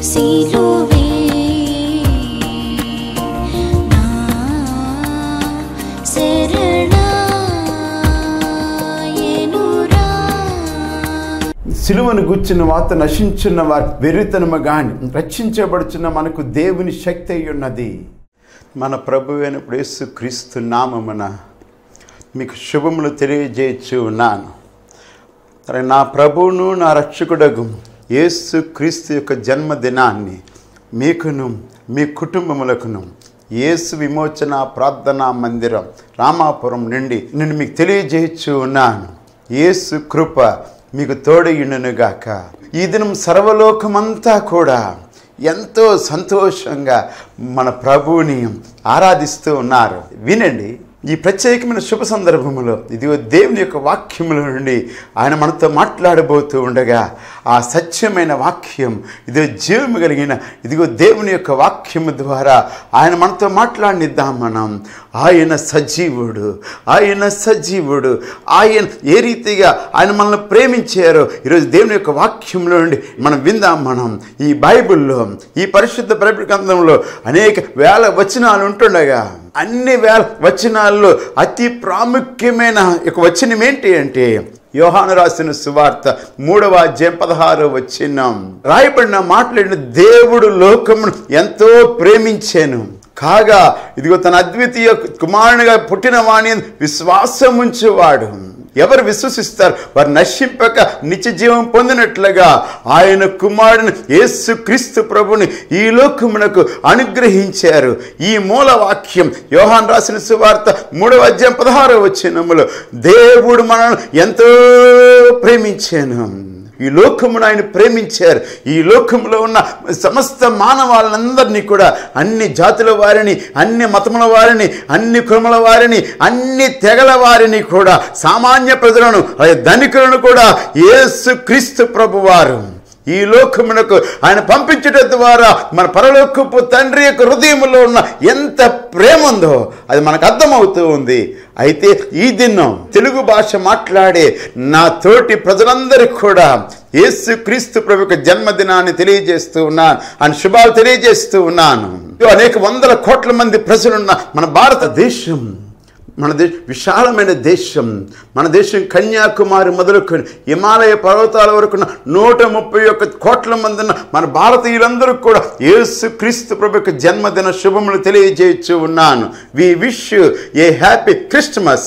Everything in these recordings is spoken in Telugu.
సిలువే నా శరణాయనురా సిలువను గుచ్చిన వాత నశించున్న వారి వెర్రితనము గాని రక్షించబడుచున్న మనకు దేవుని శక్తి అయి ఉన్నది మన ప్రభు అయినప్పుడు యేసు క్రీస్తు నామమున మీకు శుభములు తెలియజేయచ్చు ఉన్నాను మరి నా ప్రభువును నా రక్షకుడగు యేసు క్రీస్తు యొక్క జన్మదినాన్ని మీకును మీ కుటుంబములకును యేసు విమోచన ప్రార్థనా మందిరం రామాపురం నుండి నేను మీకు తెలియజేయచ్చు ఉన్నాను యేసు కృప మీకు తోడయుండునుగాక ఈ దినం సర్వలోకమంతా కూడా ఎంతో సంతోషంగా మన ప్రభువుని ఆరాధిస్తూ ఉన్నారు వినండి ఈ ప్రత్యేకమైన శుభ సందర్భంలో ఇదిగో దేవుని యొక్క వాక్యముల నుండి ఆయన మనతో మాట్లాడబోతూ ఉండగా ఆ సత్యమైన వాక్యం ఇదిగో జీవము కలిగిన ఇదిగో దేవుని యొక్క వాక్యము ద్వారా ఆయన మనతో మాట్లాడినిద్దాం మనం ఆయన సజీవుడు ఆయన సజీవుడు ఆయన ఏ రీతిగా ఆయన మనల్ని ప్రేమించారో ఈరోజు దేవుని యొక్క వాక్యంలో నుండి మనం విందాం మనం ఈ బైబిల్లో ఈ పరిశుద్ధ బైబిల్ గ్రంథంలో అనేక వేల వచనాలు ఉంటుండగా అన్ని వేల వచనాల్లో అతి ప్రాముఖ్యమైన ఒక వచనం ఏంటి అంటే యోహాను రాసిన సువార్త మూడవ అధ్యాయం పదహారు వచ్చినాం రాయబడిన మాట్లాడిన దేవుడు లోకమును ఎంతో ప్రేమించాను కాగా ఇదిగో తన అద్వితీయ కుమారునిగా పుట్టిన వాణి విశ్వాసం ఉంచేవాడు ఎవరు విశ్వసిస్తారు వారు నశింపక నిత్య జీవం పొందినట్లుగా ఆయన కుమారుని యేసు క్రీస్తు ప్రభుని ఈ లోకమునకు అనుగ్రహించారు ఈ మూల వాక్యం యోహాన్ రాసిన సువార్త మూడవ అధ్యాయం పదహారవ వచ్చినములో దేవుడు మనల్ని ఎంతో ప్రేమించాను ఈ లోకమును ఆయన ప్రేమించారు ఈ లోకంలో ఉన్న సమస్త మానవాళ్ళందరినీ కూడా అన్ని జాతుల వారిని అన్ని మతముల వారిని అన్ని కులముల వారిని అన్ని తెగల వారిని కూడా సామాన్య ప్రజలను అలాగే ధనికులను కూడా యేసు క్రీస్తు ప్రభువారు ఈ లోకమునకు ఆయన పంపించడం ద్వారా మన పరలోకపు తండ్రి యొక్క హృదయంలో ఉన్న ఎంత ప్రేమ ఉందో అది మనకు అర్థమవుతూ ఉంది అయితే ఈ దినం తెలుగు భాష మాట్లాడే నా తోటి ప్రజలందరికీ కూడా యేసు క్రీస్తు ప్రభు యొక్క జన్మదినాన్ని తెలియజేస్తూ ఉన్నాను అని శుభాలు తెలియజేస్తూ ఉన్నాను అనేక వందల కోట్ల మంది ప్రజలున్న మన భారతదేశం మన దేశ విశాలమైన దేశం మన దేశం కన్యాకుమారి మొదలుకొని హిమాలయ పర్వతాల వరకు ఉన్న నూట ముప్పై ఒక్క కోట్ల మంది ఉన్న మన భారతీయులందరూ కూడా యేసు క్రీస్తు ప్రభు యొక్క జన్మదిన శుభములు తెలియజేయచ్చు ఉన్నాను we wish a happy Christmas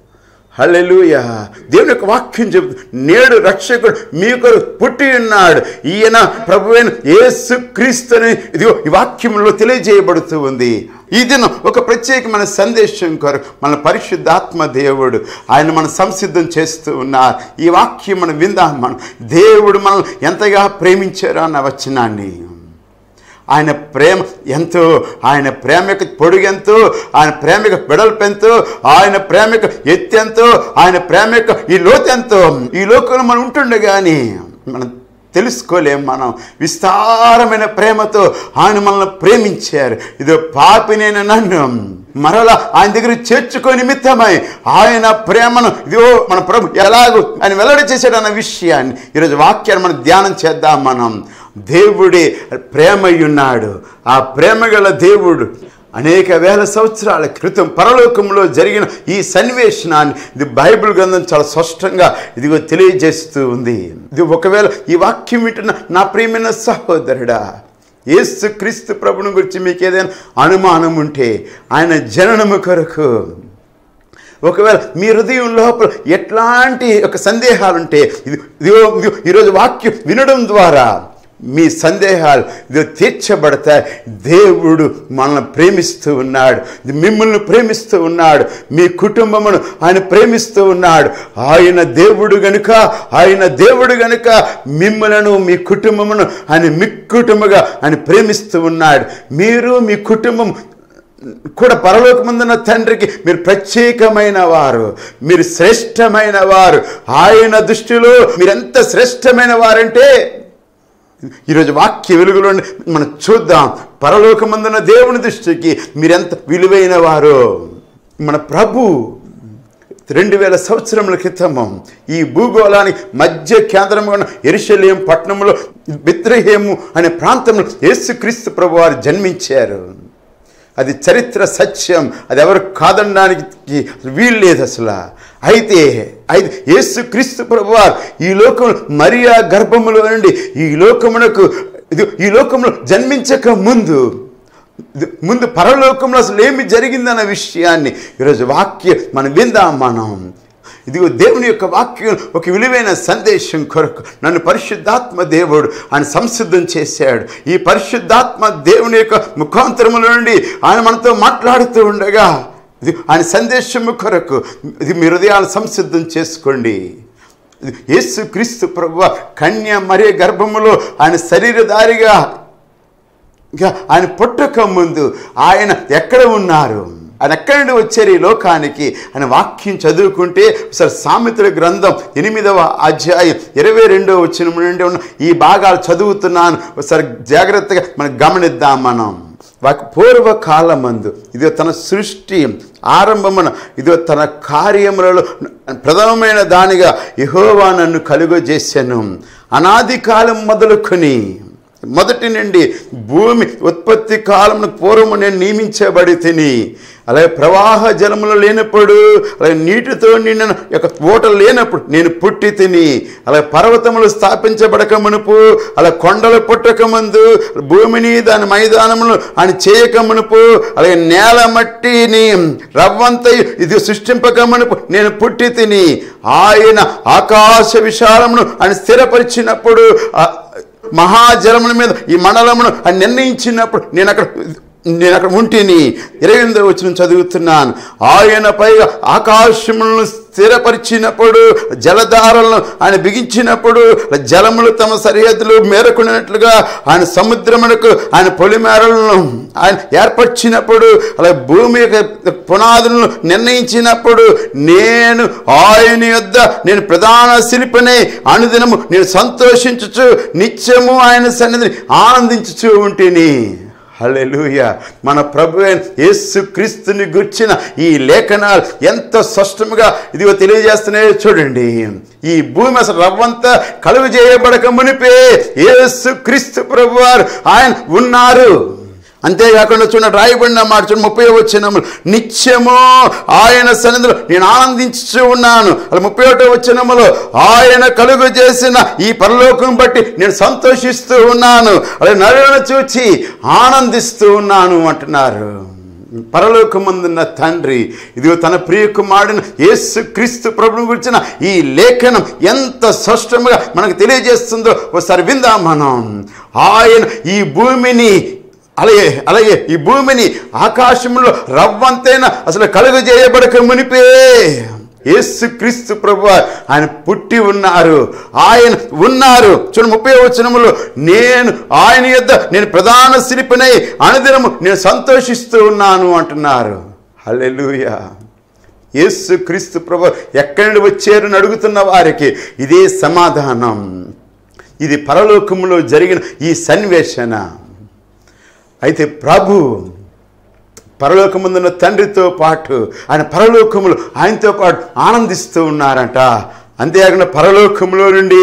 హల్లెలూయ దేవుని యొక్క వాక్యం చెబుతూ నేడు రక్షకుడు మీ కొరకు పుట్టి ఉన్నాడు ఈయన ప్రభువైన యేసు క్రీస్తుని ఇదిగో ఈ వాక్యంలో తెలియజేయబడుతూ ఉంది ఈ దినం ఒక ప్రత్యేకమైన సందేశం కొరకు మన పరిశుద్ధాత్మ దేవుడు ఆయన మనం సంసిద్ధం చేస్తూ ఉన్నారు ఈ వాక్యం మనం విందాం మనం దేవుడు మనం ఎంతగా ప్రేమించారో అన్న వచనాన్ని ఆయన ప్రేమ ఎంతో ఆయన ప్రేమ యొక్క పొడుగు ఎంతో ఆయన ప్రేమ యొక్క వెడల్పు ఎంతో ఆయన ప్రేమ యొక్క ఎత్తు ఎంతో ఆయన ప్రేమ యొక్క ఈ లోతు ఎంతో ఈ లోకంలో మనం ఉంటుండే కానీ మనం తెలుసుకోలేం మనం విస్తారమైన ప్రేమతో ఆయన మనల్ని ప్రేమించారు ఇదో పాపినైన నన్ను మరలా ఆయన దగ్గర చేర్చుకో నిమిత్తమై ఆయన ప్రేమను ఇదిగో మన ప్రభు ఎలాగో ఆయన వెల్లడి చేశాడన్న విషయాన్ని ఈరోజు వాక్యాన్ని మనం ధ్యానం చేద్దాం మనం దేవుడే ప్రేమయ్యున్నాడు ఆ ప్రేమగల దేవుడు అనేక వేల సంవత్సరాల క్రితం పరలోకంలో జరిగిన ఈ సన్నివేశనాన్ని ఇది బైబిల్ గ్రంథం చాలా స్పష్టంగా ఇదిగో తెలియజేస్తూ ఉంది ఇది ఒకవేళ ఈ వాక్యం వింటున్న నా ప్రియమైన సహోదరుడా యేసు క్రీస్తు ప్రభుని గురించి మీకు ఏదైనా అనుమానం ఉంటే ఆయన జననము కొరకు ఒకవేళ మీ హృదయం లోపల ఎట్లాంటి ఒక సందేహాలు ఉంటే ఇది ఇదిగో ఇదిగో ఈరోజు వాక్యం వినడం ద్వారా మీ సందేహాలు ఇదిగో తీర్చబడతాయి దేవుడు మనల్ని ప్రేమిస్తూ ఉన్నాడు మిమ్మల్ని ప్రేమిస్తూ ఉన్నాడు మీ కుటుంబమును ఆయన ప్రేమిస్తూ ఉన్నాడు ఆయన దేవుడు గనుక ఆయన దేవుడు గనుక మిమ్మలను మీ కుటుంబమును ఆయన మిక్కుటముగా ఆయన ప్రేమిస్తూ ఉన్నాడు మీరు మీ కుటుంబం కూడా పరలోకమందున్న తండ్రికి మీరు ప్రత్యేకమైన వారు మీరు శ్రేష్టమైన వారు ఆయన దృష్టిలో మీరెంత శ్రేష్టమైన వారంటే ఈరోజు వాక్య వెలుగులో మనం చూద్దాం పరలోకమందున్న దేవుని దృష్టికి మీరెంత విలువైన వారు మన ప్రభు రెండు వేల సంవత్సరముల క్రితము ఈ భూగోళానికి మధ్య కేంద్రంగా ఉన్న ఎరుషలేం పట్టణంలో బిత్రహేము అనే ప్రాంతంలో యేసుక్రీస్తు ప్రభు వారు జన్మించారు అది చరిత్ర సత్యం అది ఎవరు కాదనడానికి వీలు లేదు అసలు అయితే అయితే యేసు క్రీస్తు ప్రభువారు ఈ లోకం మరియా గర్భములో నుండి ఈ లోకమునకు ఇది ఈ లోకంలో జన్మించక ముందు ఇది ముందు పరలోకంలో అసలు ఏమి జరిగిందన్న విషయాన్ని ఈరోజు వాక్యం మనం విందాం మనం ఇదిగో దేవుని యొక్క వాక్యం ఒక విలువైన సందేశం కొరకు నన్ను పరిశుద్ధాత్మ దేవుడు ఆయన సంసిద్ధం చేశాడు ఈ పరిశుద్ధాత్మ దేవుని యొక్క ముఖాంతరముల నుండి ఆయన మనతో మాట్లాడుతూ ఉండగా ఇది ఆయన సందేశము కొరకు ఇది మీ హృదయాలు సంసిద్ధం చేసుకోండి ఇది యేసు క్రీస్తు ప్రభు కన్య మరే గర్భములో ఆయన శరీరధారిగా ఇంకా ఆయన పుట్టక ముందు ఆయన ఎక్కడ ఉన్నారు ఆయన ఎక్కడి నుండి వచ్చారు ఈ లోకానికి ఆయన వాక్యం చదువుకుంటే ఒకసారి సామెతల గ్రంథం ఎనిమిదవ అధ్యాయం ఇరవై రెండవ వచ్చిన నుండి ఉన్న ఈ భాగాలు చదువుతున్నాను ఒకసారి జాగ్రత్తగా మనం గమనిద్దాం మనం వాకి పూర్వకాలమందు ఇదో తన సృష్టి ఆరంభమున ఇదో తన కార్యములలో ప్రథమమైన దానిగా యెహోవా నన్ను కలుగజేశాను అనాది కాలం మొదలుకొని మొదటి నుండి భూమి ఉత్పత్తి కాలమును పూర్వము నేను నియమించబడి తిని అలాగే ప్రవాహ జలములు లేనప్పుడు అలాగే నీటితో నిండిన యొక్క ఓట లేనప్పుడు నేను పుట్టి తిని అలాగే పర్వతములు స్థాపించబడక మునుపు అలా కొండలు పుట్టక ముందు భూమిని దాని మైదానములు ఆయన చేయక మునుపు అలాగే నేల మట్టిని రవ్వంత ఇది సృష్టింపక మునుపు నేను పుట్టి తిని ఆయన ఆకాశ విశాలమును ఆయన స్థిరపరిచినప్పుడు ఆ మహాజలముల మీద ఈ మండలమును ఆయన నిర్ణయించినప్పుడు నేను అక్కడ నేను అక్కడ ఉంటిని ఇరవై ఎనిమిదో వచ్చిన చదువుతున్నాను ఆయన పైగా ఆకాశములను స్థిరపరిచినప్పుడు జలధారలను ఆయన బిగించినప్పుడు జలములు తమ సరిహద్దులు మేరకున్నట్లుగా ఆయన సముద్రమునకు ఆయన పొలిమేరలను ఆయన ఏర్పరిచినప్పుడు అలా భూమి యొక్క పునాదులను నిర్ణయించినప్పుడు నేను ఆయన యొద్ద నేను ప్రధాన శిల్పినే అనుదినము నేను సంతోషించుచు నిత్యము ఆయన సన్నిధిని ఆనందించుచు ఉంటిని హల్లెలూయ మన ప్రభు అయిన యేసు క్రీస్తుని గుర్చిన ఈ లేఖనాలు ఎంత స్పష్టముగా ఇదిగో తెలియజేస్తున్నాయో చూడండి ఈ భూమి అసలు రవ్వంతా కలుగు చేయబడక మునిపే యేసు క్రీస్తు ప్రభు వారు ఆయన ఉన్నారు అంతేకాకుండా చూడండి రాయబడిన మాట చూడండి ముప్పై వచ్చినములు నిత్యము ఆయన సన్నిధిలో నేను ఆనందించుచూ ఉన్నాను అలా ముప్పై ఒకటో వచ్చినములో ఆయన కలుగు చేసిన ఈ పరలోకం బట్టి నేను సంతోషిస్తూ ఉన్నాను అలా నరులను చూచి ఆనందిస్తూ ఉన్నాను అంటున్నారు పరలోకమందున్న తండ్రి ఇదిగో తన ప్రియ కుమారుడిని యేసు క్రీస్తు ప్రభుని గురించిన ఈ లేఖనం ఎంత స్పష్టంగా మనకు తెలియజేస్తుందో ఒకసారి విందాం మనం ఆయన ఈ భూమిని అలాగే అలాగే ఈ భూమిని ఆకాశంలో రవ్వంతైనా అసలు కలుగజేయబడక మునిపే యేసు క్రీస్తు ప్రభు ఆయన పుట్టి ఉన్నారు ఆయన ఉన్నారు చూడండి ముప్పై వచనములో నేను ఆయన యొద్ద నేను ప్రధాన శిల్పినై అనుదినము నేను సంతోషిస్తూ ఉన్నాను అంటున్నారు హల్లెలూయా యేసు క్రీస్తు ప్రభు ఎక్కడి నుండి వచ్చారని అడుగుతున్న వారికి ఇదే సమాధానం ఇది పరలోకములో జరిగిన ఈ సన్వేషణ అయితే ప్రభు పరలోకముందున్న తండ్రితో పాటు ఆయన పరలోకములు ఆయనతో పాటు ఆనందిస్తూ ఉన్నారంట అంతేకాకుండా పరలోకములో నుండి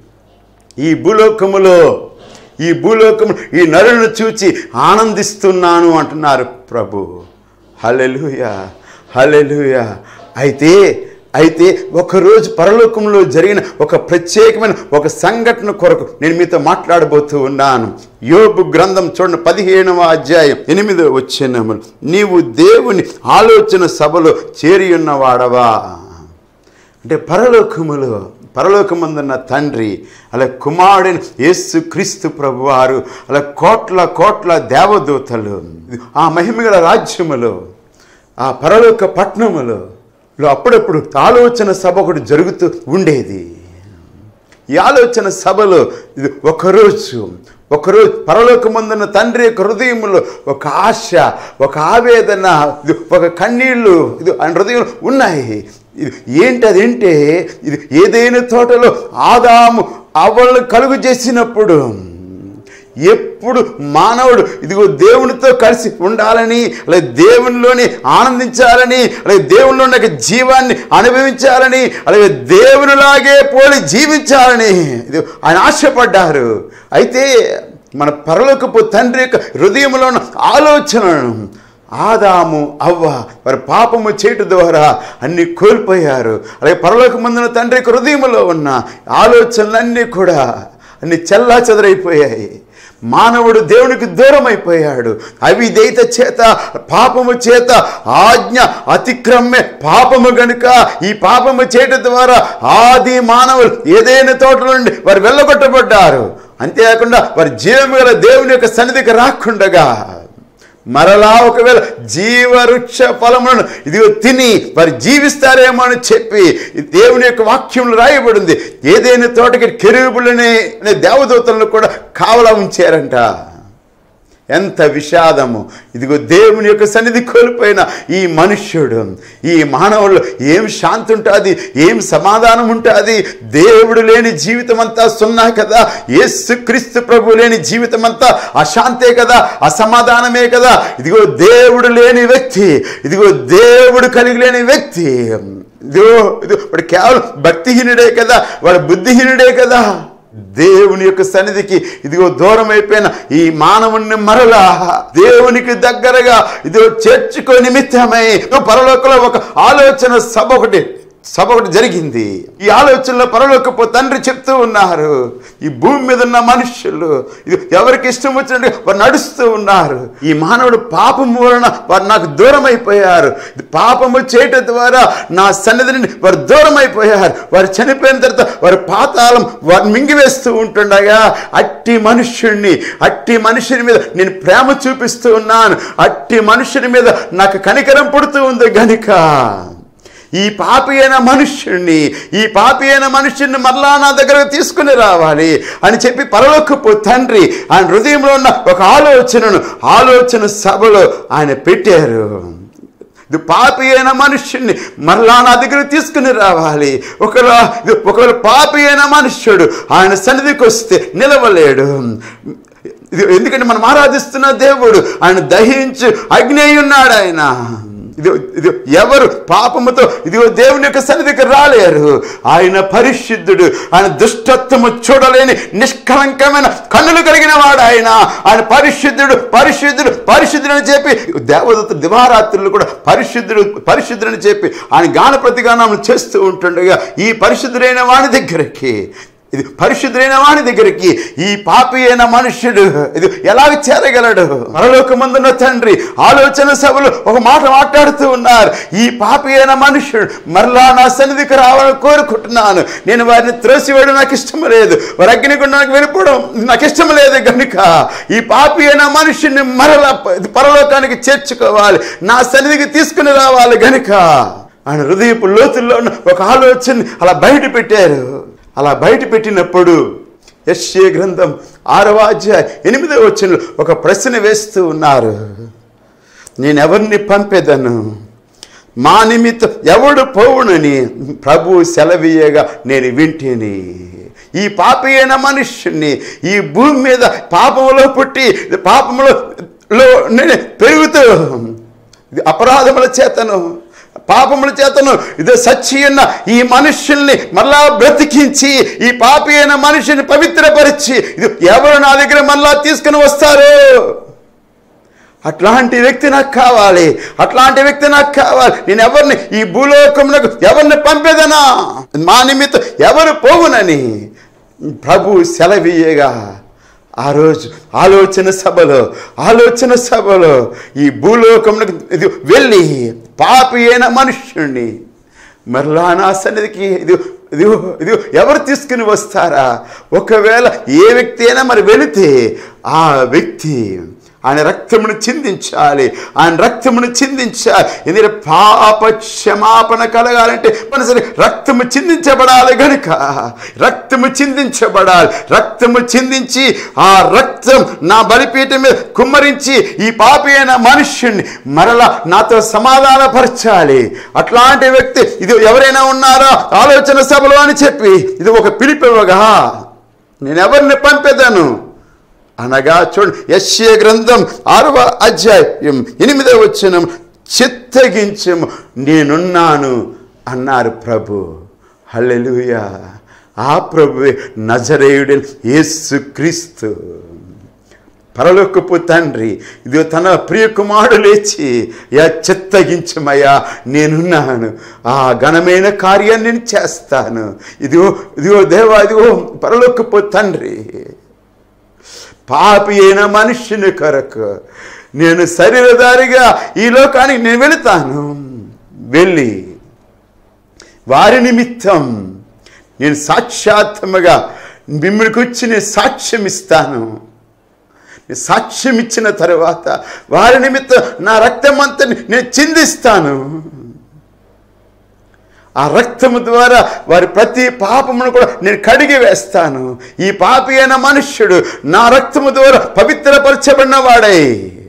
ఈ భూలోకములో ఈ భూలోకము ఈ నరులను చూచి ఆనందిస్తున్నాను అంటున్నారు ప్రభు హల్లెలూయా హల్లెలూయా అయితే అయితే ఒకరోజు పరలోకంలో జరిగిన ఒక ప్రత్యేకమైన ఒక సంఘటన కొరకు నేను మీతో మాట్లాడబోతూ ఉన్నాను యోబు గ్రంథం చూడండి పదిహేనవ అధ్యాయం ఎనిమిదవ వచ్చినములు నీవు దేవుని ఆలోచన సభలో చేరి ఉన్నవాడవా అంటే పరలోకములో పరలోకమందున్న తండ్రి అలా కుమారుడైన యేసు క్రీస్తు ప్రభువారు అలా కోట్ల కోట్ల దేవదూతలు ఆ మహిమగల రాజ్యములో ఆ పరలోక పట్టణములో లో అప్పుడప్పుడు ఆలోచన సభ ఒకటి జరుగుతూ ఉండేది ఈ ఆలోచన సభలో ఇది ఒకరోజు ఒకరోజు పరలోకమందున్న తండ్రి యొక్క హృదయంలో ఒక ఆశ ఒక ఆవేదన ఇది ఒక కన్నీళ్ళు ఇది ఆయన హృదయంలో ఉన్నాయి ఇది ఏంటి అదేంటే ఇది ఏదైనా తోటలో ఆదాము అవలను కలుగు చేసినప్పుడు ఎప్పుడు మానవుడు ఇదిగో దేవునితో కలిసి ఉండాలని అలాగే దేవునిలోని ఆనందించాలని అలాగే దేవునిలో ఉన్న ఒక జీవాన్ని అనుభవించాలని అలాగే దేవునిలాగే పోలి జీవించాలని ఇది ఆయన ఆశపడ్డారు అయితే మన పరలోకపు తండ్రి యొక్క హృదయంలో ఉన్న ఆలోచనలను ఆదాము అవ్వ వారి పాపము చేయటం ద్వారా అన్ని కోల్పోయారు అలాగే పరలోక ముందున తండ్రి యొక్క హృదయంలో ఉన్న ఆలోచనలన్నీ కూడా అన్ని చెల్లా చెదరైపోయాయి మానవుడు దేవునికి దూరం అయిపోయాడు అవిధేయత చేత పాపము చేత ఆజ్ఞ అతిక్రమే పాపము గనుక ఈ పాపము చేయటం ద్వారా ఆది మానవులు ఏదైనా తోట నుండి వారు వెళ్ళగొట్టబడ్డారు అంతేకాకుండా వారి జీవము గల దేవుని యొక్క సన్నిధికి రాకుండగా మరలా ఒకవేళ జీవవృక్ష ఫలములను ఇదిగో తిని వారు జీవిస్తారేమో అని చెప్పి ఈ దేవుని యొక్క వాక్యంలో రాయబడింది ఏదైనా తోటకి కెరూబులని అనే దేవదూతలను కూడా కావలా ఉంచారంట ఎంత విషాదము ఇదిగో దేవుని యొక్క సన్నిధి కోల్పోయిన ఈ మనుష్యుడు ఈ మానవుల్లో ఏం శాంతి ఉంటుంది ఏం సమాధానం ఉంటుంది దేవుడు లేని జీవితం అంతా సున్నా కదా యేసుక్రీస్తు ప్రభు లేని జీవితం అంతా అశాంతే కదా అసమాధానమే కదా ఇదిగో దేవుడు లేని వ్యక్తి ఇదిగో దేవుడు కలిగి లేని వ్యక్తి ఇదిగో ఇదిగో వాడు కేవలం భక్తిహీనుడే కదా వాడు బుద్ధిహీనుడే కదా దేవుని యొక్క సన్నిధికి ఇదిగో దూరం అయిపోయిన ఈ మానవుణ్ణి మరలా దేవునికి దగ్గరగా ఇదిగో చేర్చుకో నిమిత్తమై ఇదిగో పరలోకంలో ఒక ఆలోచన సభ ఒకటి సభ ఒకటి జరిగింది ఈ ఆలోచనలో పరలోకపు తండ్రి చెప్తూ ఉన్నారు ఈ భూమి మీద ఉన్న మనుషులు ఇది ఎవరికి ఇష్టం వచ్చినట్టు వారు నడుస్తూ ఉన్నారు ఈ మానవుడు పాపము వలన వారు నాకు దూరం అయిపోయారు ఇది పాపము చేయటం ద్వారా నా సన్నిధి నుండి వారు దూరం అయిపోయారు వారు చనిపోయిన తర్వాత వారి పాతాళం వారు మింగివేస్తూ ఉంటుండగా అట్టి మనుష్యుణ్ణి అట్టి మనుషుని మీద నేను ప్రేమ చూపిస్తూ ఉన్నాను అట్టి మనుషుని మీద నాకు కనికరం పుడుతూ ఉంది గనుక ఈ పాపి అయిన మనుష్యుణ్ణి ఈ పాపి అయిన మనుష్యుణ్ణి మరలా నా దగ్గరకు తీసుకుని రావాలి అని చెప్పి పరలోకపు తండ్రి ఆయన హృదయంలో ఉన్న ఒక ఆలోచనను ఆలోచన సభలో ఆయన పెట్టారు ఇది పాపి అయిన మనుష్యుణ్ణి మరలా నా దగ్గర తీసుకుని రావాలి ఒకవేళ ఇది ఒకవేళ పాపి అయిన మనుష్యుడు ఆయన సన్నిధికి వస్తే నిలవలేడు ఇది ఎందుకంటే మనం ఆరాధిస్తున్న దేవుడు ఆయన దహించు అగ్ని అయి ఉన్నాడు ఆయన ఇది ఇది ఎవరు పాపముతో ఇదిగో దేవుని యొక్క సన్నిధికి రాలేరు ఆయన పరిశుద్ధుడు ఆయన దుష్టత్వము చూడలేని నిష్కలంకమైన కన్నులు కలిగిన వాడు ఆయన ఆయన పరిశుద్ధుడు పరిశుద్ధుడు పరిశుద్ధుడు అని చెప్పి దేవదత్త దివారాత్రులు కూడా పరిశుద్ధుడు పరిశుద్ధుడు అని చెప్పి ఆయన గాన ప్రతిగానం చేస్తూ ఉంటుండగా ఈ పరిశుద్ధుడైన వాని దగ్గరికి ఇది పరిశుద్ధులైన వాని దగ్గరికి ఈ పాపి అయిన మనుష్యుడు ఇది ఎలాగ చేరగలడు పరలోకమందున్న తండ్రి ఆలోచన సభలు ఒక మాట మాట్లాడుతూ ఉన్నారు ఈ పాపి అయిన మనుష్యుడు మరలా నా సన్నిధికి రావాలని కోరుకుంటున్నాను నేను వారిని త్రోసివేయడం నాకు ఇష్టం లేదు వారి అగ్నిగుండానికి వెళ్ళిపోవడం నాకు ఇష్టం లేదు కనుక ఈ పాపి అయిన మనుష్యుని మరలా ఇది పరలోకానికి చేర్చుకోవాలి నా సన్నిధికి తీసుకుని రావాలి గనుక ఆయన హృదయపు లోతుల్లో ఉన్న ఒక ఆలోచన అలా బయట పెట్టారు అలా బయట పెట్టినప్పుడు యశ్య గ్రంథం ఆరవ అధ్యాయ ఎనిమిదవ వచ్చిన ఒక ప్రశ్న వేస్తూ ఉన్నారు నేను ఎవరిని పంపేదను మా నిమిత్తం ఎవడు పోవునని ప్రభు సెలవీయగా నేను వింటిని ఈ పాపి అయిన మనుష్యుణ్ణి ఈ భూమి మీద పాపములో పుట్టి పాపములో లో నేను పెరుగుతూ ఇది అపరాధముల చేతను పాపముల చేతను ఇదే సచ్చి ఈ మనుష్యుల్ని మరలా బ్రతికించి ఈ పాపి అయిన మనిషిని పవిత్రపరిచి ఇది ఎవరు నా దగ్గర మరలా తీసుకుని వస్తారు అట్లాంటి వ్యక్తి నాకు కావాలి అట్లాంటి వ్యక్తి నాకు కావాలి నేను ఎవరిని ఈ భూలోకమునకు ఎవరిని పంపేదనా మా నిమిత్తం ఎవరు పోవునని ప్రభు సెలవీయగా ఆ రోజు ఆలోచన సభలో ఆలోచన సభలో ఈ భూలోకమునకు ఇది వెళ్ళి పాపి అయిన మనుష్యుణ్ణి మరలా నా సన్నిధికి ఇది ఇది ఇది ఎవరు తీసుకుని వస్తారా ఒకవేళ ఏ వ్యక్తి అయినా మరి వెళితే ఆ వ్యక్తి ఆయన రక్తమును చిందించాలి ఆయన రక్తమును చిందించాలి ఎందుకంటే పాప క్షమాపణ కలగాలంటే మనసరి రక్తము చిందించబడాలి గనుక రక్తము చిందించబడాలి రక్తము చిందించి ఆ రక్తం నా బలిపీఠం మీద కుమ్మరించి ఈ పాపి అయిన మనుష్యుణ్ణి మరలా నాతో సమాధానపరచాలి అట్లాంటి వ్యక్తి ఇది ఎవరైనా ఉన్నారా ఆలోచన సభలో అని చెప్పి ఇది ఒక పిలిపివ్వగా నేను ఎవరిని పంపేదాను అనగా చూడండి యశ్య గ్రంథం ఆరవ అధ్యాయం ఎనిమిదవ వచ్చిన చిత్తగించము నేనున్నాను అన్నారు ప్రభు హల్లెలూయా ఆ ప్రభువే నజరేయుడని యేసు క్రీస్తు పరలోకపు తండ్రి ఇదిగో తన ప్రియ కుమారుడు లేచి యా చిత్తగించమయ్యా నేనున్నాను ఆ ఘనమైన కార్యాన్ని నేను చేస్తాను ఇదిగో ఇదిగో దేవా ఇదిగో పరలోకపు తండ్రి పాపి అయిన మనుష్యుని కొరకు నేను శరీరధారిగా ఈ లోకానికి నేను వెళుతాను వెళ్ళి వారి నిమిత్తం నేను సాక్షాత్మగా మిమ్మల్కి వచ్చి నేను సాక్ష్యం ఇస్తాను నేను సాక్ష్యం ఇచ్చిన తర్వాత వారి నిమిత్తం నా రక్తం అంతా నేను చిందిస్తాను ఆ రక్తము ద్వారా వారి ప్రతి పాపమును కూడా నేను కడిగి వేస్తాను ఈ పాపి అయిన మనుష్యుడు నా రక్తము ద్వారా పవిత్రపరచబడిన వాడై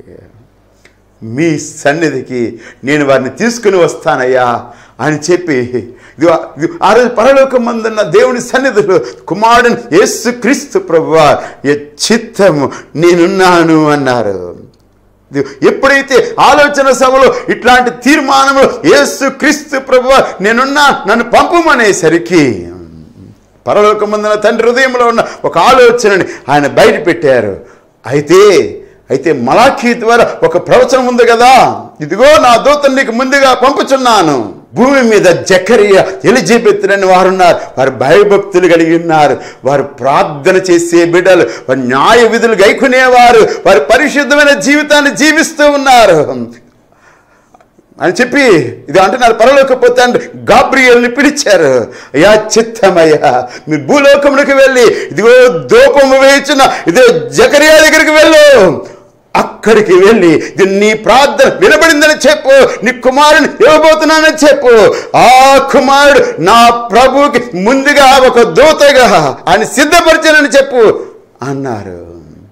మీ సన్నిధికి నేను వారిని తీసుకుని వస్తానయ్యా అని చెప్పి ఇదిగో, ఇదిగో, ఆ రోజు పరలోకం మందున్న దేవుని సన్నిధిలో కుమారుడు యేసు క్రీస్తు ప్రభువా ఈ చిత్తము నేనున్నాను అన్నారు ఇది ఎప్పుడైతే ఆలోచన సభలో ఇట్లాంటి తీర్మానములు యేసు క్రీస్తు ప్రభువ నేనున్నా నన్ను పంపమనేసరికి పరలోకమందున తండ్రి హృదయంలో ఉన్న ఒక ఆలోచనని ఆయన బయట పెట్టారు అయితే అయితే మలాఖీ ద్వారా ఒక ప్రవచనం ఉంది కదా ఇదిగో నా దూతను నీకు ముందుగా పంపుచున్నాను భూమి మీద జకరియా ఎలిజబెత్ అని వారు ఉన్నారు వారు భయభక్తులు కలిగి ఉన్నారు వారు ప్రార్థన చేసే బిడ్డలు వారు న్యాయ విధులు గైకునేవారు వారు పరిశుద్ధమైన జీవితాన్ని జీవిస్తూ ఉన్నారు అని చెప్పి ఇది అంటున్నారు పరలోకపోతే అంటే గాబ్రియల్ని పిలిచారు అయ్యా చిత్తమయ్యా మీరు భూలోకమునికి వెళ్ళి ఇదిగో దూపము వేయించిన ఇదే జకరియా దగ్గరికి వెళ్ళు అక్కడికి వెళ్ళి ఇది నీ ప్రార్థన వినబడిందని చెప్పు నీ కుమారుని ఇవ్వబోతున్నానని చెప్పు ఆ కుమారుడు నా ప్రభువుకి ముందుగా ఒక దూతగా ఆయన సిద్ధపరిచానని చెప్పు అన్నారు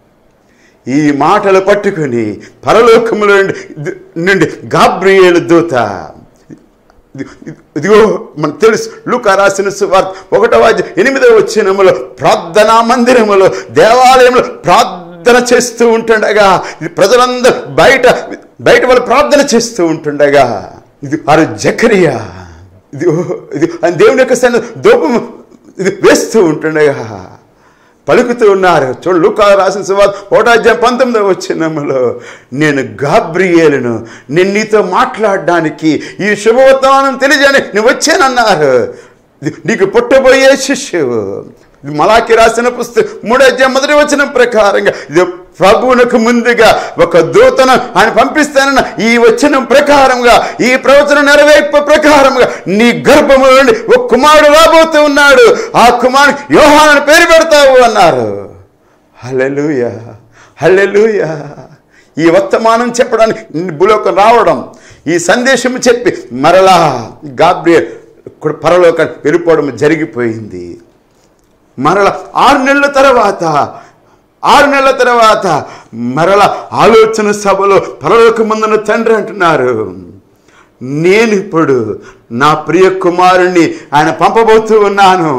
ఈ మాటలు పట్టుకుని పరలోకములో నుండి- నుండి గాబ్రియేలు దూత ఇది- ఇది- ఇదిగో మనకు తెలుసు లూకా రాసిన సువార్త ఒకటవ అధ్యాయం ఎనిమిదవ వచ్చినములో ప్రార్థనా మందిరములో దేవాలయంలో ప్రార్థన చేస్తూ ఉంటుండగా ఇది ప్రజలందరూ బయట బయట వాళ్ళు ప్రార్థన చేస్తూ ఉంటుండగా ఇది వారు జకరియా ఇది ఇది ఆయన దేవుని యొక్క సన్నిధి దూపం ఇది వేస్తూ ఉంటుండగా పలుకుతూ ఉన్నారు చూడు లూకా రాసిన సువార్త ఒకటాధ్యాయం పంతొమ్మిదవ వచ్చినములో నేను గాబ్రియేలును నేను నీతో మాట్లాడడానికి ఈ శుభవర్తమానం తెలియజేయని నువ్వు వచ్చానన్నారు ఇది నీకు పుట్టబోయే శిష్యువు ఇది మలాకి రాసిన పుస్తకం మూడో అధ్యాయం మొదటి వచ్చిన ప్రకారంగా ఇది ప్రభువునకు ముందుగా ఒక దూతను ఆయన పంపిస్తానన్న ఈ వచనం ప్రకారంగా ఈ ప్రవచనం నెరవేర్పు ప్రకారంగా నీ గర్భము నుండి ఒక కుమారుడు రాబోతూ ఉన్నాడు ఆ కుమారుడు యోహాను పేరు పెడతావు అన్నారు హల్లెలూయ హల్లెలూయ ఈ వర్తమానం చెప్పడానికి భూలోకం రావడం ఈ సందేశం చెప్పి మరలా గాబ్రియల్ పరలోకం వెళ్ళిపోవడం జరిగిపోయింది మరల ఆరు నెలల తర్వాత ఆరు నెలల తర్వాత మరల ఆలోచన సభలో పరలోకమందున తండ్రి అంటున్నారు నేను ఇప్పుడు నా ప్రియ కుమారుణ్ణి ఆయన పంపబోతూ ఉన్నాను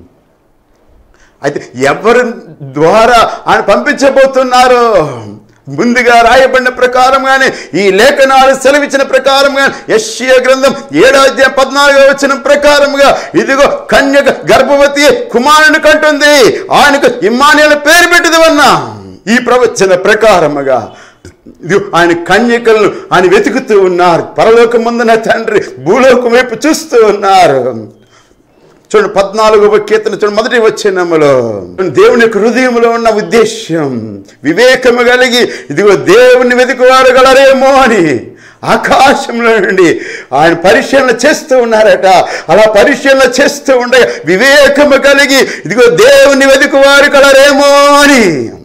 అయితే ఎవరి ద్వారా ఆయన పంపించబోతున్నారు ముందుగా రాయబడిన ప్రకారంగానే ఈ లేఖనాలు సెలవిచ్చిన ప్రకారంగా యశ్య గ్రంథం ఏడో అధ్యాయం పద్నాలుగో వచ్చిన ప్రకారముగా ఇదిగో కన్యక గర్భవతి కుమారుని కంటుంది ఆయనకు ఇమ్మానియల పేరు పెట్టిదవన్నా ఈ ప్రవచన ప్రకారముగా ఇది ఆయన కన్యకలను ఆయన వెతుకుతూ ఉన్నారు పరలోకమందున తండ్రి భూలోకం వైపు చూస్తూ ఉన్నారు చూడండి పద్నాలుగవ కీర్తన చూడండి మొదటి వచ్చినములో దేవుని యొక్క హృదయంలో ఉన్న ఉద్దేశ్యం వివేకము కలిగి ఇదిగో దేవుని వెతుకువారు గలరేమో అని ఆకాశంలో నుండి ఆయన పరిశీలన చేస్తూ ఉన్నారట అలా పరిశీలన చేస్తూ ఉండగా వివేకము కలిగి ఇదిగో దేవుని వెతుకువారు కలరేమో అని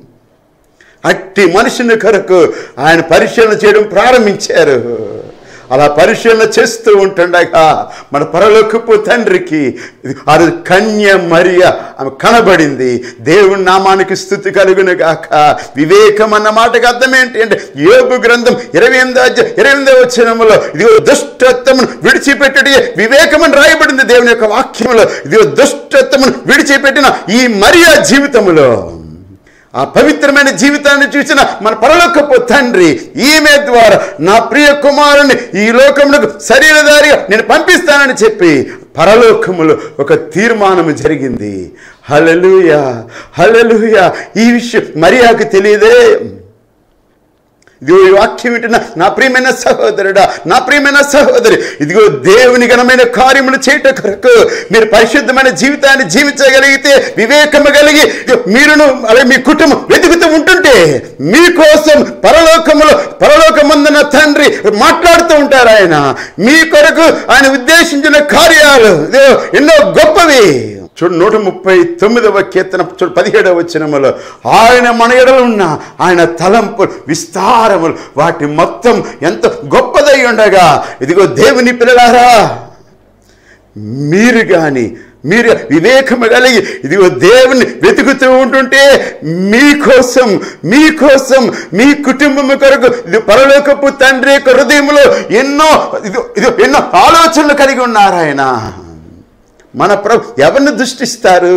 అట్టి మనిషిని కొరకు ఆయన పరిశీలన చేయడం ప్రారంభించారు అలా పరిశీలన చేస్తూ ఉంటుండగా మన పరలోకపు తండ్రికి ఆ రోజు కన్య మరియ ఆమె కనబడింది దేవుని నామానికి స్థుతి కలుగును గాక వివేకం అన్న మాటకి అర్థం ఏంటి అంటే యోగు గ్రంథం ఇరవై ఎనిమిదో అధ్యాయం ఇరవై ఎనిమిదో వచ్చినములో ఇదిగో దుష్టత్వమును విడిచిపెట్టడి వివేకమని రాయబడింది దేవుని యొక్క వాక్యములో ఇదిగో దుష్టత్వమును విడిచిపెట్టిన ఈ మరియా జీవితములో ఆ పవిత్రమైన జీవితాన్ని చూసిన మన పరలోకపు తండ్రి ఈమె ద్వారా నా ప్రియ కుమారుని ఈ లోకములకు శరీరధారిగా నేను పంపిస్తానని చెప్పి పరలోకములో ఒక తీర్మానం జరిగింది హలలుయ హలలుయ ఈ విషయం మరియాకు తెలియదే ఇదిగో ఈ వాక్యం వింటున్న నా ప్రియమైన సహోదరుడా నా ప్రియమైన సహోదరి ఇదిగో దేవుని ఘనమైన కార్యములు చేయట కొరకు మీరు పరిశుద్ధమైన జీవితాన్ని జీవించగలిగితే వివేకము కలిగి ఇదిగో మీరును అలాగే మీ కుటుంబం వెతుకుతూ ఉంటుంటే మీకోసం పరలోకములో పరలోకమందున తండ్రి మాట్లాడుతూ ఉంటారు ఆయన మీ కొరకు ఆయన ఉద్దేశించిన కార్యాలు ఇదిగో ఎన్నో గొప్పవి చూడు నూట ముప్పై తొమ్మిదవ కీర్తన చూడు పదిహేడవ వచనములో ఆయన మన ఎడలు ఉన్న ఆయన తలంపు విస్తారములు వాటి మొత్తం ఎంత గొప్పదై ఉండగా ఇదిగో దేవుని పిల్లలారా మీరు కానీ మీరు వివేకము కలిగి ఇదిగో దేవుని వెతుకుతూ ఉంటుంటే మీకోసం మీకోసం మీ కుటుంబం కొరకు ఇది పరలోకపు తండ్రి యొక్క హృదయంలో ఎన్నో ఇది ఇది ఎన్నో ఆలోచనలు కలిగి ఉన్నారు ఆయన మన ప్రభు ఎవరిని దృష్టిస్తారు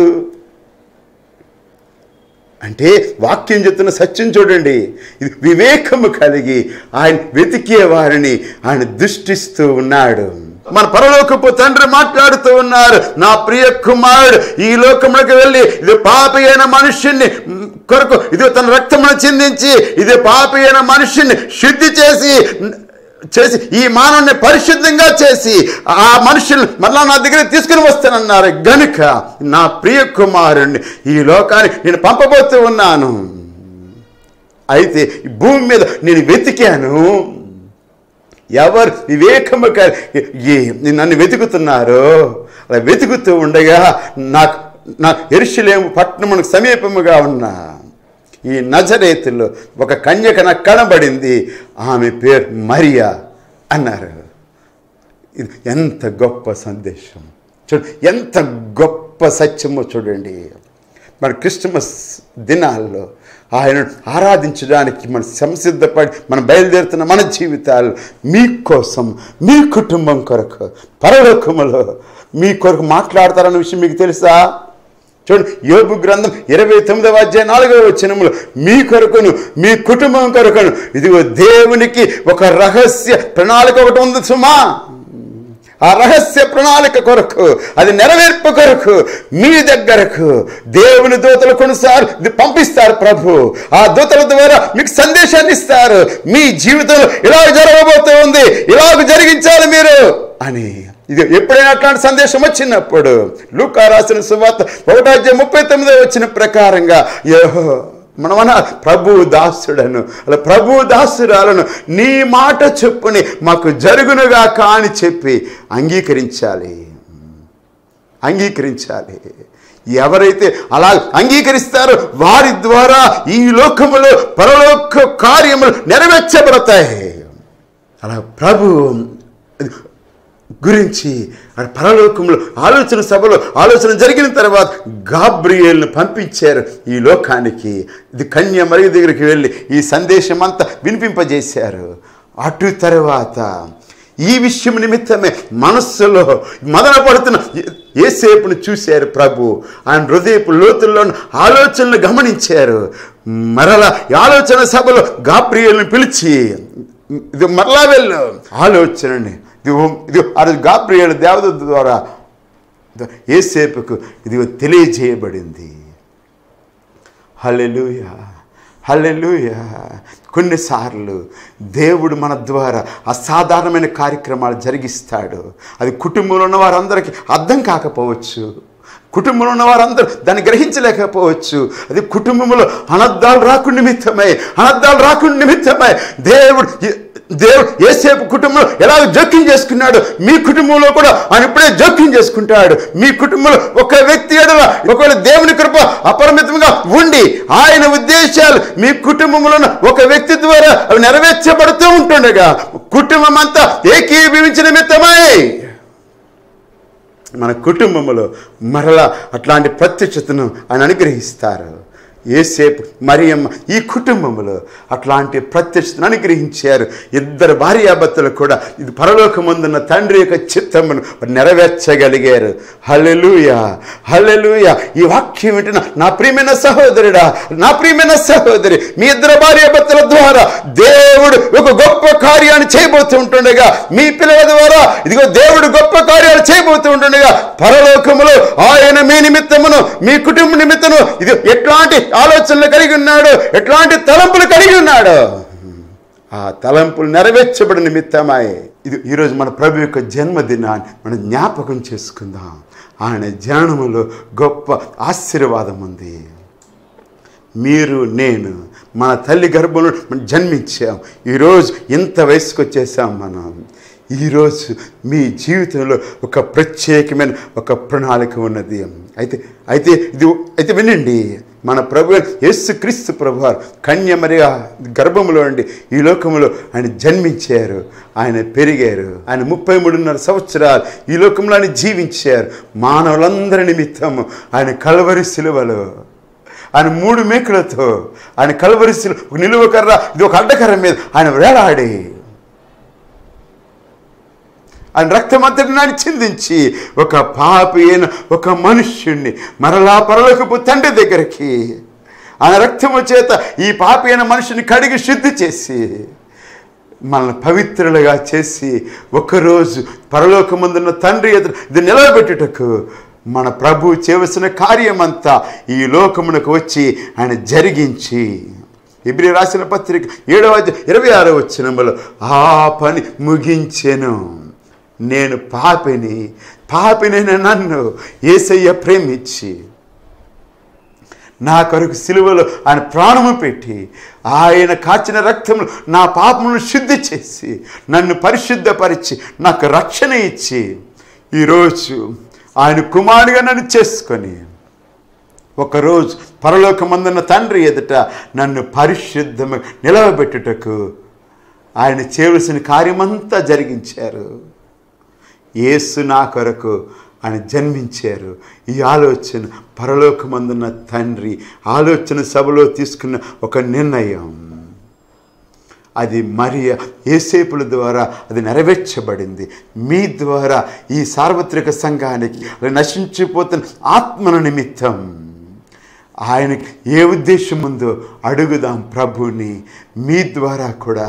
అంటే వాక్యం చెప్తున్న సత్యం చూడండి ఇది వివేకము కలిగి ఆయన వెతికే వారిని ఆయన దృష్టిస్తూ ఉన్నాడు మన పరలోకపు తండ్రి మాట్లాడుతూ ఉన్నారు నా ప్రియ కుమారుడు ఈ లోకములకు వెళ్ళి ఇది పాపి అయిన మనుష్యుణ్ణి మ్, కొరకు ఇది తన రక్తమును చిందించి ఇది పాపి అయిన మనుష్యుణ్ణి శుద్ధి చేసి చేసి ఈ మానవుని పరిశుద్ధంగా చేసి ఆ మనుషులు మళ్ళా నా దగ్గర తీసుకుని వస్తానన్నారు గనుక నా ప్రియ కుమారుణ్ణి ఈ లోకానికి నేను పంపబోతూ ఉన్నాను అయితే ఈ భూమి మీద నేను వెతికాను ఎవరు వివేకము కల- ఈ- నన్ను వెతుకుతున్నారో అలా వెతుకుతూ ఉండగా నాకు నా ఎరుషులేము పట్టణమునకు సమీపముగా ఉన్నా ఈ నజరేతుల్లో ఒక కన్యక నాకు కనబడింది ఆమె పేరు మరియా అన్నారు ఇది ఎంత గొప్ప సందేశం చూడు ఎంత గొప్ప సత్యమో చూడండి మన క్రిస్టమస్ దినాల్లో ఆయన ఆరాధించడానికి మనం సంసిద్ధపడి మనం బయలుదేరుతున్న మన జీవితాలు మీకోసం మీ కుటుంబం కొరకు పరలోకములో మీ కొరకు మాట్లాడతారన్న విషయం మీకు తెలుసా చూడండి యోబు గ్రంథం ఇరవై తొమ్మిదవ అధ్యాయ నాలుగవ వచనములు మీ కొరకును మీ కుటుంబం కొరకును ఇదిగో దేవునికి ఒక రహస్య ప్రణాళిక ఒకటి ఉంది సుమా ఆ రహస్య ప్రణాళిక కొరకు అది నెరవేర్పు కొరకు మీ దగ్గరకు దేవుని దూతలు కొన్నిసార్లు ఇది పంపిస్తారు ప్రభు ఆ దూతల ద్వారా మీకు సందేశాన్ని ఇస్తారు మీ జీవితంలో ఇలాగ జరగబోతూ ఉంది ఇలాగ జరిగించాలి మీరు అని ఇది ఎప్పుడైనా అట్లాంటి సందేశం వచ్చినప్పుడు లూకా రాసిన సువార్త ఒకటో ముప్పై తొమ్మిదో వచ్చిన ప్రకారంగా యెహో మనమన ప్రభు దాసుడను అలా ప్రభు దాసురాలను నీ మాట చెప్పుని మాకు జరుగునుగా కాని చెప్పి అంగీకరించాలి అంగీకరించాలి ఎవరైతే అలా అంగీకరిస్తారో వారి ద్వారా ఈ లోకములో పరలోక కార్యములు నెరవేర్చబడతాయి అలా ప్రభు గురించి ఆ పరలోకంలో ఆలోచన సభలో ఆలోచన జరిగిన తర్వాత గాబ్రియేల్ను పంపించారు ఈ లోకానికి ఇది కన్య మరియు దగ్గరికి వెళ్ళి ఈ సందేశం అంతా వినిపింపజేశారు అటు తర్వాత ఈ విషయం నిమిత్తమే మనస్సులో మదన పడుతున్న ఏసేపును చూశారు ప్రభు ఆయన హృదయపు లోతుల్లో ఆలోచనలు గమనించారు మరలా ఈ ఆలోచన సభలో గాబ్రియేల్ని పిలిచి ఇది మరలా వెళ్ళు ఆలోచనని ఇది ఇది అది గాబ్రియేలు దేవదూత ద్వారా ఏసేపుకు ఇది తెలియజేయబడింది హల్లెలూయ హల్లెలూయ కొన్నిసార్లు దేవుడు మన ద్వారా అసాధారణమైన కార్యక్రమాలు జరిగిస్తాడు అది కుటుంబంలో ఉన్న వారందరికీ అర్థం కాకపోవచ్చు కుటుంబంలో ఉన్న వారందరూ దాన్ని గ్రహించలేకపోవచ్చు అది కుటుంబంలో అనర్థాలు రాకుండా నిమిత్తమై అనర్థాలు రాకుండా నిమిత్తమై దేవుడు దేవుడు ఏసేపు కుటుంబంలో ఎలా జోక్యం చేసుకున్నాడు మీ కుటుంబంలో కూడా ఆయన ఇప్పుడే జోక్యం చేసుకుంటాడు మీ కుటుంబంలో ఒక వ్యక్తి ఎడల ఒకవేళ దేవుని కృప అపరిమితంగా ఉండి ఆయన ఉద్దేశాలు మీ కుటుంబంలో ఉన్న ఒక వ్యక్తి ద్వారా అవి నెరవేర్చబడుతూ ఉంటుండగా కుటుంబం అంతా ఏకీభవించిన నిమిత్తమై మన కుటుంబంలో మరలా అట్లాంటి ప్రత్యక్షతను ఆయన అనుగ్రహిస్తారు ఏసేపు మరియమ్మ ఈ కుటుంబంలో అట్లాంటి ప్రత్యక్షతను అనుగ్రహించారు ఇద్దరు భార్యాభర్తలు కూడా ఇది పరలోకమందున్న తండ్రి యొక్క చిత్తమును వారు నెరవేర్చగలిగారు హల్లెలూయ హల్లెలూయ ఈ వాక్యం వింటున్న నా ప్రియమైన సహోదరుడా నా ప్రియమైన సహోదరి మీ ఇద్దరు భార్యాభర్తల ద్వారా దేవుడు ఒక గొప్ప కార్యాన్ని చేయబోతూ ఉంటుండగా మీ పిల్లల ద్వారా ఇదిగో దేవుడు గొప్ప కార్యాలు చేయబోతూ ఉంటుండగా పరలోకములో ఆయన మీ నిమిత్తమును మీ కుటుంబ నిమిత్తము ఇది ఎట్లాంటి ఆలోచనలు కలిగి ఉన్నాడు ఎట్లాంటి తలంపులు కలిగి ఉన్నాడు ఆ తలంపులు నెరవేర్చబడి నిమిత్తమై ఇది ఈరోజు మన ప్రభు యొక్క జన్మదినాన్ని మనం జ్ఞాపకం చేసుకుందాం ఆయన జననములో గొప్ప ఆశీర్వాదం ఉంది మీరు నేను మన తల్లి గర్భంలో మనం జన్మించాం ఈరోజు ఇంత వయసుకు వచ్చేసాం మనం ఈరోజు మీ జీవితంలో ఒక ప్రత్యేకమైన ఒక ప్రణాళిక ఉన్నది అయితే అయితే ఇది అయితే వినండి మన ప్రభు యేసు క్రీస్తు ప్రభు వారు కన్యమరిగా గర్భంలో ఉండి ఈ లోకంలో ఆయన జన్మించారు ఆయన పెరిగారు ఆయన ముప్పై మూడున్నర సంవత్సరాలు ఈ లోకంలో ఆయన జీవించారు మానవులందరి నిమిత్తము ఆయన కలవరి సిలువలో ఆయన మూడు మేకులతో ఆయన కలవరిసిలు ఒక నిలువ కర్ర ఇది ఒక అడ్డకర్ర మీద ఆయన వేలాడి ఆయన రక్తమంతటిని ఆయన చిందించి ఒక పాపి అయిన ఒక మనుష్యుణ్ణి మరలా పరలోకపు తండ్రి దగ్గరికి ఆయన రక్తము చేత ఈ పాపి అయిన మనుషుని కడిగి శుద్ధి చేసి మనల్ని పవిత్రులుగా చేసి ఒకరోజు పరలోకమందున్న తండ్రి ఎదురు ఇది నిలబెట్టుటకు మన ప్రభు చేయవలసిన కార్యమంతా ఈ లోకమునకు వచ్చి ఆయన జరిగించి ఇబ్రి రాసిన పత్రిక ఏడవ అధ్యాయం ఇరవై ఆరో వచ్చినములో ఆ పని ముగించెను నేను పాపిని పాపినైన నన్ను ఏసయ్య ప్రేమించి నా కొరకు సిలువలో ఆయన ప్రాణము పెట్టి ఆయన కాచిన రక్తములు నా పాపమును శుద్ధి చేసి నన్ను పరిశుద్ధపరిచి నాకు రక్షణ ఇచ్చి ఈరోజు ఆయన కుమారుడిగా నన్ను చేసుకొని ఒకరోజు పరలోకమందున్న తండ్రి ఎదుట నన్ను పరిశుద్ధము నిలవబెట్టుటకు ఆయన చేయవలసిన కార్యమంతా జరిగించారు యేసు నా కొరకు ఆయన జన్మించారు ఈ ఆలోచన పరలోకమందున్న తండ్రి ఆలోచన సభలో తీసుకున్న ఒక నిర్ణయం అది మరియ ఏసేపుల ద్వారా అది నెరవేర్చబడింది మీ ద్వారా ఈ సార్వత్రిక సంఘానికి అది నశించిపోతున్న ఆత్మల నిమిత్తం ఆయనకి ఏ ఉద్దేశం ఉందో అడుగుదాం ప్రభుని మీ ద్వారా కూడా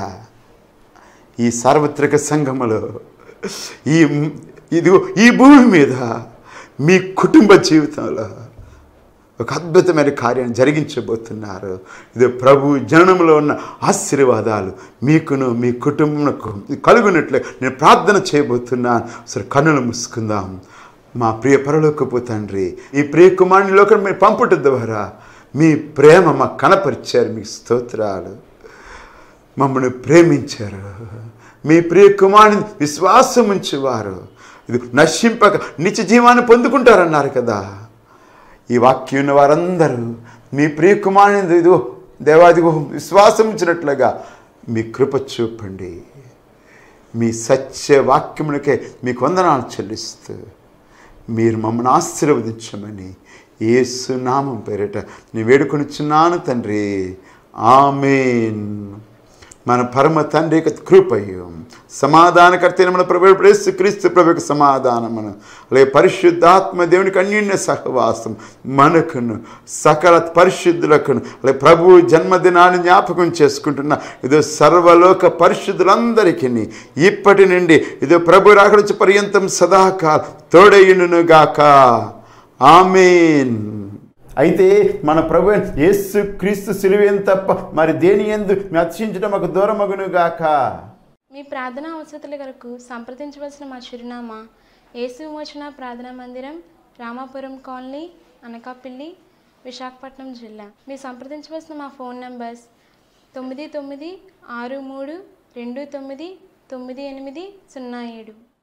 ఈ సార్వత్రిక సంఘములో ఈ ఇది ఈ భూమి మీద మీ కుటుంబ జీవితంలో ఒక అద్భుతమైన కార్యం జరిగించబోతున్నారు ఇది ప్రభు జననంలో ఉన్న ఆశీర్వాదాలు మీకును మీ కుటుంబమునకు కలుగునట్లు నేను ప్రార్థన చేయబోతున్నాను సరే కన్నులు మూసుకుందాం మా ప్రియ పరలోకపు తండ్రి ఈ ప్రియ కుమారుని లోకం మీరు పంపుట ద్వారా మీ ప్రేమ మాకు కనపరిచారు మీకు స్తోత్రాలు మమ్మల్ని ప్రేమించారు మీ ప్రియ కుమారుని విశ్వాసం ఉంచేవారు ఇది నశింపక నిత్య జీవాన్ని పొందుకుంటారన్నారు కదా ఈ వాక్యం ఉన్న వారందరూ మీ ప్రియ కుమారుని ఇదిగో దేవాదిగో విశ్వాసం ఉంచినట్లుగా మీ కృప చూపండి మీ సత్య వాక్యములకే మీకు వందనాలు చెల్లిస్తూ మీరు మమ్మల్ని ఆశీర్వదించమని యేసు నామం పేరిట నేను వేడుకొనిచున్నాను తండ్రి ఆమెన్ మన పరమ తండ్రి యొక్క కృపయు సమాధానకర్త మన ప్రభు యేసు క్రీస్తు ప్రభు యొక్క సమాధానమును అలాగే పరిశుద్ధాత్మ దేవునికి అన్యోన్య సహవాసం మనకును సకల పరిశుద్ధులకును అలాగే ప్రభు జన్మదినాన్ని జ్ఞాపకం చేసుకుంటున్న ఇదో సర్వలోక పరిశుద్ధులందరికీ ఇప్పటి నుండి ఇదో ప్రభు రాకడొచ్చి పర్యంతం సదాకాల తోడయును గాక ఆమెన్ అయితే మన ప్రభు యేసు క్రీస్తు సిలువేం తప్ప మరి దేని ఎందు అతిశించడం ఒక దూరమగును గాక మీ ప్రార్థనా అవసరతల కొరకు సంప్రదించవలసిన మా చిరునామా యేసు విమోచన ప్రార్థనా మందిరం రామాపురం కాలనీ అనకాపల్లి విశాఖపట్నం జిల్లా మీరు సంప్రదించవలసిన మా ఫోన్ నంబర్స్ తొమ్మిది తొమ్మిది ఆరు మూడు రెండు తొమ్మిది తొమ్మిది ఎనిమిది సున్నా ఏడు